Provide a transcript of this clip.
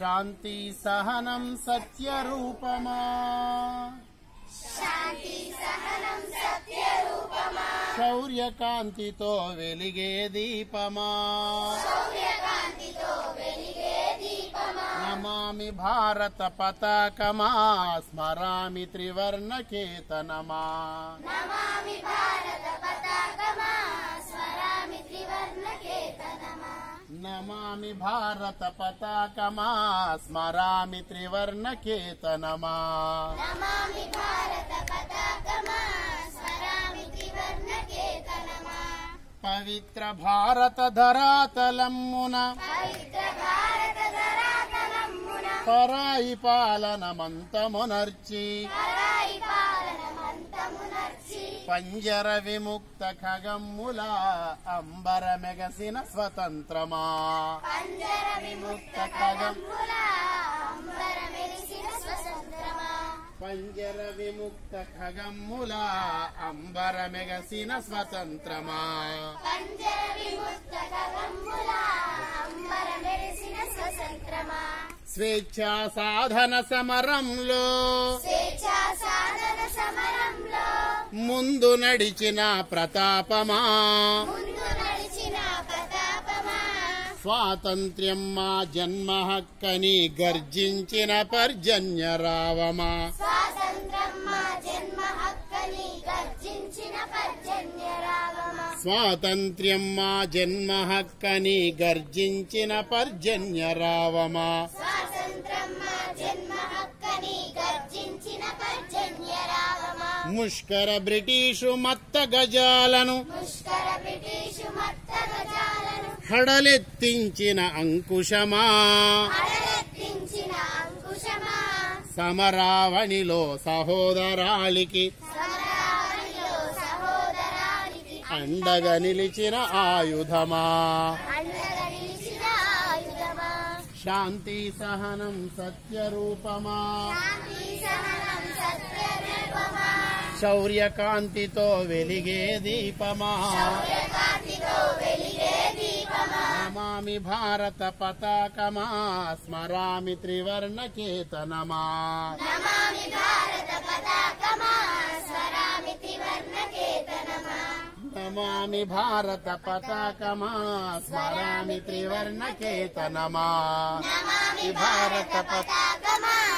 శాంతి సహనం సత్యరూపమా శాంతి సహనం సత్య రూపమా శౌర్యకాంతితో వెలిగే దీపమా సౌర్యకాంతితో వెలిగే దీపమా నమామి భారత పతాకమా స్మరామి త్రివర్ణ కేతనమా నమామి భారత పతాకమా స్మరామి త్రివర్ణ కేతనమా నమామి భారత పతాకమా స్మరామి త్రివర్ణ కేతనమా నమామి భారత పతాకమా స్మరామి త్రివర్ణ కేతనమా పవిత్ర భారత ధరాతలమ్మున పవిత్ర భారత ధరాతలమ్మున పరాయి పాలనమంతమునర్చి పరాయి పాలనమంతమునర్చి పంజర విముక్త ఖగమ్ముల అంబర మెగసిన స్వతంత్రమా పంజర విముక్త ఖగమ్ముల అంబర మెరిసిన స్వతంత్రమా పంజర విముక్త ఖగమ్ముల అంబర మెగసిన స్వతంత్రమా పంజర విముక్త ఖగమ్ముల అంబర మెరిసిన స్వతంత్రమా స్వేచ్ఛా సాధన సమరంలో స్వేచ్ఛా సాధన సమరంలో ముందు నడిచిన ప్రతాపమా ముందు నడిచిన ప్రతాపమా స్వాతంత్ర్యం మా జన్మ హక్కని గర్జించిన పర్జన్య రావమా స్వాతంత్రం మా జన్మ హక్కని గర్జించిన పర్జన్య రాగమా స్వాతంత్ర్యం మా జన్మ హక్కని గర్జించిన పర్జన్య రావమా స్వాతంత్రం మా జన్మ హక్కని గర్జించిన పర్జన్య రాగమా ముష్కర బ్రిటిషు మత్త గజాలను ముష్కర బ్రిటిషు మత్త గజాలను హడలెత్తించిన అంకుశమా అడలెత్తించిన అంకుశమా సమరావణిలో సహోదరాళికి సమరావళిలో సహోదరానికి అండగా నిలిచిన ఆయుధమా అండగా నిలిచిన ఆయుధమా శాంతి సహనం సత్యరూపమా శాంతి సహనం సత్యరూపమా శౌర్యకాంతితో వెలిగే దీపమా సూర్యకాంతితో వెలిగే దీపమా నమామి భారత పతాకమా స్మరామి త్రివర్ణ కేతనమా నమామి భారత పతాకమా స్వరామి త్రివర్ణ కేతనమా నమామి భారత పతాకమా స్మరామి త్రివర్ణ కేతనమా నమామి భారత పతాకమా